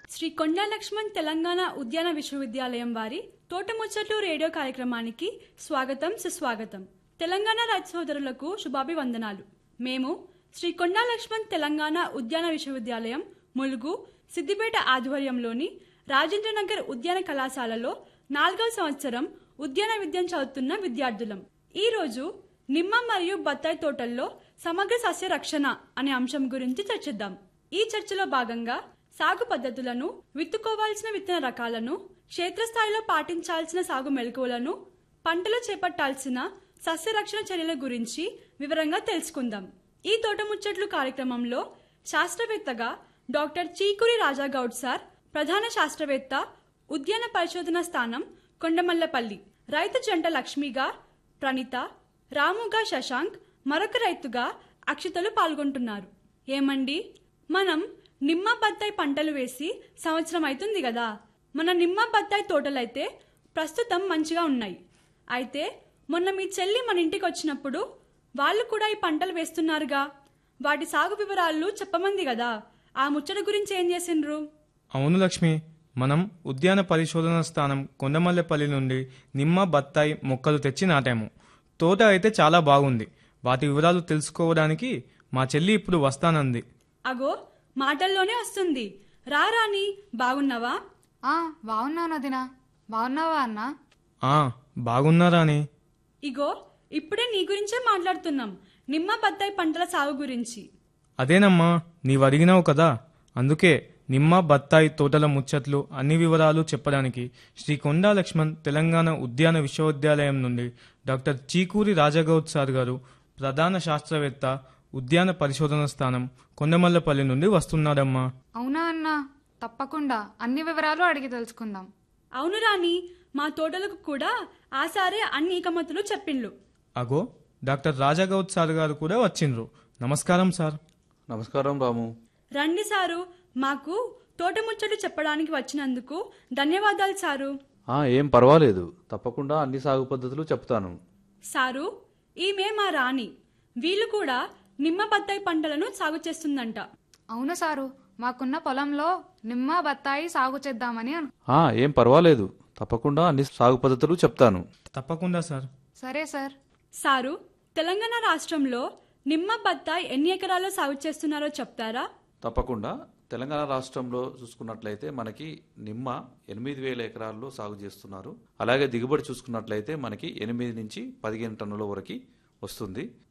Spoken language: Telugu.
శ్రీ కొండా లక్ష్మణ్ తెలంగాణ ఉద్యాన విశ్వవిద్యాలయం వారి తోటముచ్చట్లు రేడియో కార్యక్రమానికి స్వాగతం సుస్వాగతం తెలంగాణ రైతు సోదరులకు శుభాభివందనాలు మేము శ్రీ కొండా లక్ష్మణ్ తెలంగాణ ఉద్యాన విశ్వవిద్యాలయం ములుగు సిద్దిపేట ఆధ్వర్యంలోని రాజేంద్రనగర్ ఉద్యాన కళాశాలలో నాలుగవ సంవత్సరం ఉద్యాన విద్యను చదువుతున్న విద్యార్థులం ఈ రోజు నిమ్మ మరియు బత్తాయి తోటల్లో సమగ్ర సస్య రక్షణ అనే అంశం గురించి చర్చిద్దాం ఈ చర్చలో భాగంగా సాగు పద్ధతులను విత్తుకోవాల్సిన విత్తన రకాలను క్షేత్రస్థాయిలో పాటించాల్సిన సాగు మెలకువలను పంటలో చేపట్టాల్సిన సస్య రక్షణ చర్యల గురించి వివరంగా తెలుసుకుందాం ఈ తోట ముచ్చట్లు కార్యక్రమంలో శాస్త్రవేత్తగా డాక్టర్ చీకురి రాజాగౌడ్ సార్ ప్రధాన శాస్త్రవేత్త ఉద్యాన పరిశోధన స్థానం కొండమల్లపల్లి రైతు జంట లక్ష్మిగా ప్రణీత రాముగా శశాంక్ మరొక రైతుగా అక్షితలు పాల్గొంటున్నారు ఏమండి మనం నిమ్మ బత్తాయి పంటలు వేసి సంవత్సరం అవుతుంది కదా మన నిమ్మ బత్తాయి తోటలైతే ప్రస్తుతం మంచిగా ఉన్నాయి అయితే మొన్న మీ చెల్లి మన ఇంటికి వచ్చినప్పుడు వాళ్ళు కూడా ఈ పంటలు వేస్తున్నారుగా వాటి సాగు వివరాలు చెప్పమంది కదా ఆ ముచ్చట గురించి ఏం చేసిండ్రు అవును లక్ష్మి మనం ఉద్యాన పరిశోధన స్థానం కొండమల్లెపల్లి నుండి నిమ్మ బత్తాయి మొక్కలు తెచ్చి నాటాము తోట అయితే చాలా బాగుంది వాటి వివరాలు తెలుసుకోవడానికి మా చెల్లి ఇప్పుడు వస్తానంది అగో మాటల్లోనే వస్తుంది రా రాని బాగున్నావా ఆ బాగున్నాను వదినా బాగున్నావా అన్నా ఆ బాగున్నారా అని ఇగో ఇప్పుడే నీ గురించే మాట్లాడుతున్నాం నిమ్మ బత్తాయి పంటల సాగు గురించి అదేనమ్మా నీవు అడిగినావు కదా అందుకే నిమ్మ బత్తాయి తోటల ముచ్చట్లు అన్ని వివరాలు చెప్పడానికి శ్రీ కొండా లక్ష్మణ్ తెలంగాణ ఉద్యాన విశ్వవిద్యాలయం నుండి డాక్టర్ చీకూరి రాజగౌడ్ సార్ గారు ప్రధాన శాస్త్రవేత్త ఉద్యాన పరిశోధన స్థానం కొండమల్లపల్లి నుండి వస్తున్నాడమ్మా అవునా అన్నా తప్పకుండా అన్ని వివరాలు అడిగి తెలుసుకుందాం అవును రాని మా తోటలకు కూడా ఆసారే అన్ని ఇకమతులు చెప్పిండ్లు అగో డాక్టర్ రాజగౌడ్ సార్ గారు కూడా వచ్చిండ్రు నమస్కారం సార్ నమస్కారం రాము రండి సారు మాకు తోట ముచ్చట్లు చెప్పడానికి వచ్చినందుకు ధన్యవాదాలు సారు ఆ, ఏం పర్వాలేదు తప్పకుండా అన్ని సాగు పద్ధతులు చెప్తాను సారు ఈమె మా రాణి వీళ్ళు కూడా నిమ్మ బత్తాయి పంటలను సాగు చేస్తుందంట అవును సారు మాకున్న పొలంలో నిమ్మ బత్తాయి సాగు చేద్దామని అను ఆ, ఏం పర్వాలేదు తప్పకుండా అన్ని సాగు పద్ధతులు చెప్తాను తప్పకుండా సార్ సరే సార్ సారు తెలంగాణ రాష్ట్రంలో నిమ్మ బత్తాయి ఎన్ని ఎకరాల్లో సాగు చేస్తున్నారో చెప్తారా తప్పకుండా తెలంగాణ రాష్ట్రంలో చూసుకున్నట్లయితే మనకి నిమ్మ ఎనిమిది వేల ఎకరాల్లో సాగు చేస్తున్నారు అలాగే దిగుబడి చూసుకున్నట్లయితే మనకి ఎనిమిది నుంచి పదిహేను టన్నుల వరకు వస్తుంది